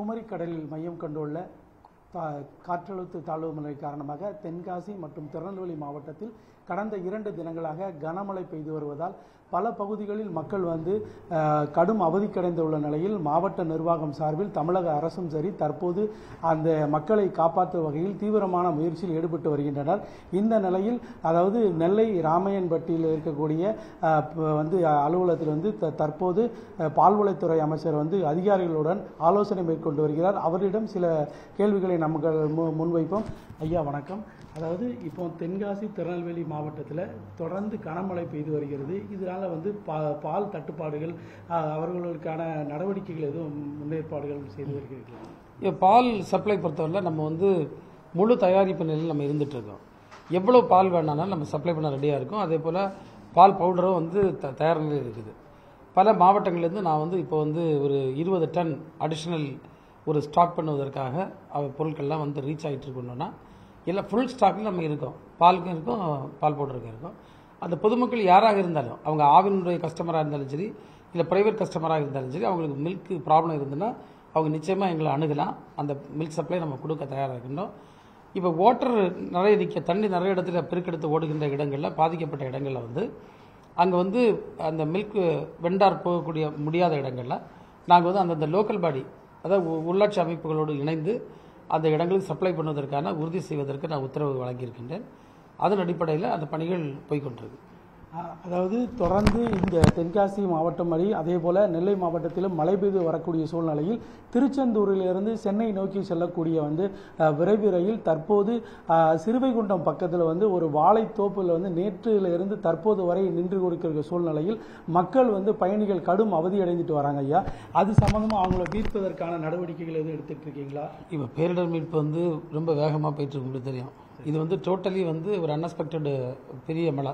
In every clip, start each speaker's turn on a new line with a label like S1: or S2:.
S1: குமரிக்கடலில் மையம் கொண்டுள்ள தா- காற்றழுத்த தாழ்வு மழை காரணமாக தென்காசி மற்றும் திருநெல்வேலி மாவட்டத்தில் கடந்த இரண்டு தினங்களாக கனமழை பெய்து வருவதால் பல பகுதிகளில் மக்கள் வந்து அஹ், கடும் அவதிக்கடைந்துள்ள நிலையில் மாவட்ட நிர்வாகம் சார்பில் தமிழக அரசும் சரி தற்போது அந்த மக்களை காப்பாற்றும் வகையில் தீவிரமான முயற்சியில் ஈடுபட்டு வருகின்றனர் இந்த நிலையில் அதாவது நெல்லை ராமையன்பட்டியில் இருக்கக்கூடிய அஹ், ப- வந்து அலுவலகத்தில் வந்து த- தற்போது அஹ், பால்வளத்துறை அமைச்சர் வந்து அதிகாரிகளுடன் ஆலோசனை மேற்கொண்டு வருகிறார் அவரிடம் சில கேள்விகளை நமக்கு மு- முன்வைப்போம் ஐயா வணக்கம் அதாவது இப்போ தென்காசி திருநெல்வேலி மாவட்டத்தில் தொடர்ந்து கனமழை பெய்து வருகிறது இதனால் வந்து பா பால் தட்டுப்பாடுகள் அஹ், அவர்களுக்கான நடவடிக்கைகள் எதுவும் முன்னேற்பாடுகள் செய்து வருகிறீர்களா
S2: இப்போ பால் சப்ளை பொறுத்தவரை நம்ம வந்து முழு தயாரிப்பு நிலையில் நம்ம இருந்துட்டு இருக்கோம் எவ்வளோ பால் வேணாலும் நம்ம சப்ளை பண்ண ரெடியாக இருக்கும் அதே போல் பால் பவுடரும் வந்து த தயார் நிலையில் இருக்குது பல மாவட்டங்கள்லேருந்து நான் வந்து இப்போ வந்து ஒரு இருபது டன் அடிஷ்னல் ஒரு ஸ்டாக் பண்ணுவதற்காக அவ பொருட்கள்லாம் வந்து ரீச் ஆகிட்டு இருக்கணும்னா எல்லாம் ஃபுல் ஸ்டாக்கில் நம்ம இருக்கோம் பாலுக்கும் இருக்கும் பால் பவுடருக்கும் இருக்கும் அந்த பொதுமக்கள் யாராக இருந்தாலும் அவங்க ஆவினுடைய கஸ்டமராக இருந்தாலும் சரி இல்லை ப்ரைவேட் கஸ்டமராக இருந்தாலும் சரி அவங்களுக்கு மில்க் ப்ராப்ளம் இருந்ததுன்னா அவங்க நிச்சயமாக எங்களை அணுகலாம் அந்த மில்க் சப்ளை நம்ம கொடுக்க தயாராக இருக்கின்றோம் இப்போ வாட்டர் நிறைய நிற்க தண்ணி நிறைய இடத்துல பெருக்கெடுத்து ஓடுகின்ற இடங்களில் பாதிக்கப்பட்ட இடங்களில் வந்து அங்கே வந்து அந்த மில்க் வெண்டார் போகக்கூடிய முடியாத இடங்களில் நாங்கள் வந்து அந்தந்த லோக்கல் பாடி அதாவது உ- உள்ளாட்சி அமைப்புகளோடு இணைந்து அந்த இடங்களுக்கு சப்ளை பண்ணுவதற்கான உறுதி செய்வதற்கு நான் உத்தரவு வழங்கியிருக்கின்றேன் அதன் அடிப்படையில் அந்த பணிகள் போய்கொண்டிருக்கு
S1: அஹ், அதாவது தொடர்ந்து இந்த தென்காசி மாவட்டம் வழி அதே போல நெல்லை மாவட்டத்திலும் மழை பெய்து வரக்கூடிய சூழ்நிலையில் திருச்செந்தூரிலிருந்து சென்னை நோக்கி செல்லக்கூடிய வந்து அஹ், விரைவு ரயில் தற்போது அஹ், சிறுவைகுண்டம் பக்கத்தில் வந்து ஒரு வாழைத்தோப்பில் வந்து நேற்றில இருந்து தற்போது வரை நின்று கொடுக்கிற சூழ்நிலையில் மக்கள் வந்து பயணிகள் கடும் அவதி அடைந்துட்டு வராங்க ஐயா அது சம்பந்தமா அவங்கள மீட்பதற்கான நடவடிக்கைகள் எதுவும் எடுத்துட்டு இருக்கீங்களா
S2: இப்போ பேரிடர் மீட்பு வந்து ரொம்ப வேகமாக போயிட்டு இருக்கு உங்களுக்கு தெரியும் இது வந்து டோட்டலி வந்து ஒரு அன்எக்ஸ்பெக்டட் பெரிய மழை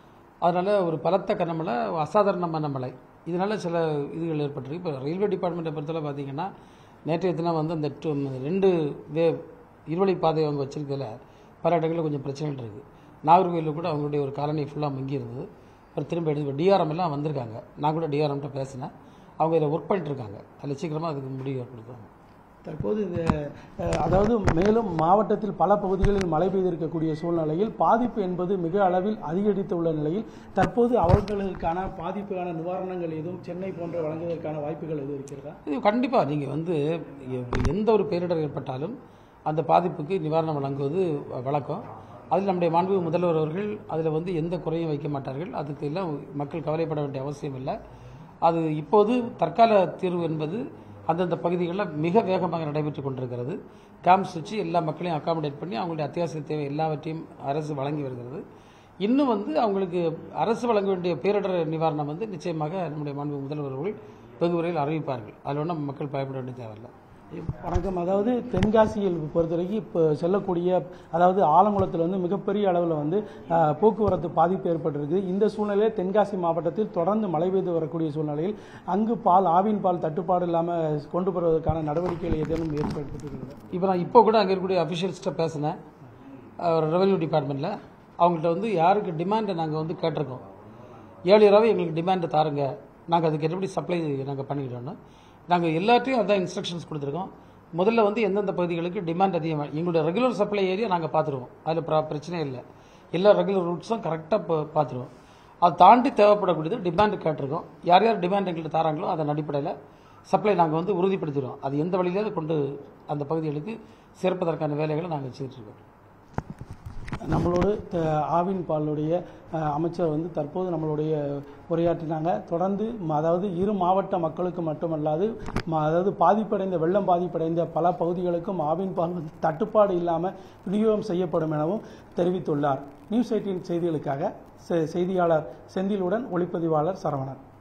S2: அதனால் ஒரு பலத்த கனமழை அசாதாரணமான மழை இதனால் சில இதுகள் ஏற்பட்டிருக்கு இப்போ ரயில்வே டிபார்ட்மெண்ட்டை பொறுத்தவரை பார்த்தீங்கன்னா நேற்றைய தினம் வந்து அந்த two- ரெண்டு வே இருவழி பாதை அவங்க வச்சிருக்கல பல இடங்களில் கொஞ்சம் பிரச்சனைகள் இருக்குது நாகர்கோயிலில் கூட அவங்களுடைய ஒரு காலனி ஃபுல்லாக மங்கி இருந்தது அப்புறம் திரும்ப எடுத்து டிஆர்எம் எல்லாம் வந்திருக்காங்க நான் கூட டிஆர்எம்கிட்ட பேசினேன் அவங்க இதில் ஒர்க் பண்ணிட்டு இருக்காங்க அதில் சீக்கிரமாக அதுக்கு முடிவு ஏற்படுத்துவாங்க
S1: தற்போது இந்த அஹ், அதாவது மேலும் மாவட்டத்தில் பல பகுதிகளில் மழை பெய்திருக்கக்கூடிய சூழ்நிலையில் பாதிப்பு என்பது மிக அளவில் அதிகரித்துள்ள நிலையில் தற்போது அவர்களுக்கான பாதிப்புக்கான நிவாரணங்கள் எதுவும் சென்னை போன்ற வழங்குவதற்கான வாய்ப்புகள் எதுவும் இருக்கிறதா
S2: இது கண்டிப்பாக நீங்கள் வந்து எ- எந்த ஒரு பேரிடர் ஏற்பட்டாலும் அந்த பாதிப்புக்கு நிவாரணம் வழங்குவது வ- வழக்கம் அதில் நம்முடைய மாண்பு முதல்வர் அவர்கள் அதில் வந்து எந்த குறையும் வைக்க மாட்டார்கள் அதுக்கு எல்லாம் மக்கள் கவலைப்பட வேண்டிய அவசியம் இல்லை அது இப்போது தற்கால தீர்வு என்பது அந்தந்த பகுதிகளில் மிக வேகமாக நடைபெற்று கொண்டிருக்கிறது கேம்ப்ஸ் வச்சு எல்லா மக்களையும் அகாமடேட் பண்ணி அவங்களுடைய அத்தியாவசிய தேவை எல்லாவற்றையும் அரசு வழங்கி வருகிறது இன்னும் வந்து அவங்களுக்கு அரசு வழங்க வேண்டிய பேரிடர் நிவாரணம் வந்து நிச்சயமாக நம்முடைய மாண்பு முதல்வர் அவர்கள் வெகு விரைவில் அறிவிப்பார்கள் அதில் ஒன்றும் மக்கள் பயப்பட வேண்டிய தேவையில்லை
S1: வணக்கம் அதாவது தென்காசியில் பொறுத்தவரைக்கும் இப்போ செல்லக்கூடிய அதாவது ஆலங்குளத்தில் வந்து மிகப்பெரிய அளவில் வந்து அஹ், போக்குவரத்து பாதிப்பு ஏற்பட்டிருக்கு இந்த சூழ்நிலையில் தென்காசி மாவட்டத்தில் தொடர்ந்து மழை பெய்து வரக்கூடிய சூழ்நிலையில் அங்கு பால் ஆவின் பால் தட்டுப்பாடு இல்லாமல் கொண்டு வருவதற்கான நடவடிக்கைகள் ஏதேனும் ஏற்படுத்திருக்கிறது
S2: இப்போ நான் இப்போ கூட அங்கே இருக்கக்கூடிய அஃபிஷியல்ஸ்கிட்ட பேசினேன் ரெவென்யூ டிபார்ட்மெண்ட்டில் அவங்கள்ட்ட வந்து யாருக்கு டிமாண்டை நாங்கள் வந்து கேட்டிருக்கோம் ஏழியராகவே எங்களுக்கு டிமாண்டை தாருங்க நாங்கள் அதுக்கு எப்படி சப்ளை நாங்கள் பண்ணிக்கிட்டோன்னு நாங்கள் எல்லாத்தையும் அதான் இன்ஸ்ட்ரக்ஷன்ஸ் கொடுத்துருக்கோம் முதல்ல வந்து எந்தெந்த பகுதிகளுக்கு டிமாண்ட் அதிகமாக எங்களுடைய ரெகுலர் சப்ளை ஏரியா நாங்கள் பார்த்துருவோம் அதில் ப்ரா பிரச்சனை இல்லை எல்லா ரெகுலர் ரூட்ஸும் கரெக்டாக பார்த்துருவோம் அது தாண்டி தேவைப்படக்கூடியது டிமாண்ட் கேட்டிருக்கோம் யார் யார் டிமாண்ட் எங்கள்கிட்ட தராங்களோ அதன் அடிப்படையில் சப்ளை நாங்கள் வந்து உறுதிப்படுத்திடுவோம் அது எந்த வழியிலாவது கொண்டு அந்த பகுதிகளுக்கு சேர்ப்பதற்கான வேலைகளை நாங்கள் செய்துருக்கோம்
S1: நம்மளோடு த- ஆவின் பாலுடைய அஹ், அமைச்சர் வந்து தற்போது நம்மளுடைய உரையாற்றினாங்க தொடர்ந்து ம- அதாவது இரு மாவட்ட மக்களுக்கு மட்டுமல்லாது ம- அதாவது பாதிப்படைந்த வெள்ளம் பாதிப்படைந்த பல பகுதிகளுக்கும் ஆவின் பால் வந்து தட்டுப்பாடு இல்லாமல் விநியோகம் செய்யப்படும் எனவும் தெரிவித்துள்ளார் நியூஸ் எயிட்டின் செய்திகளுக்காக செ- செய்தியாளர் செந்திலுடன் ஒளிப்பதிவாளர் சரவணன்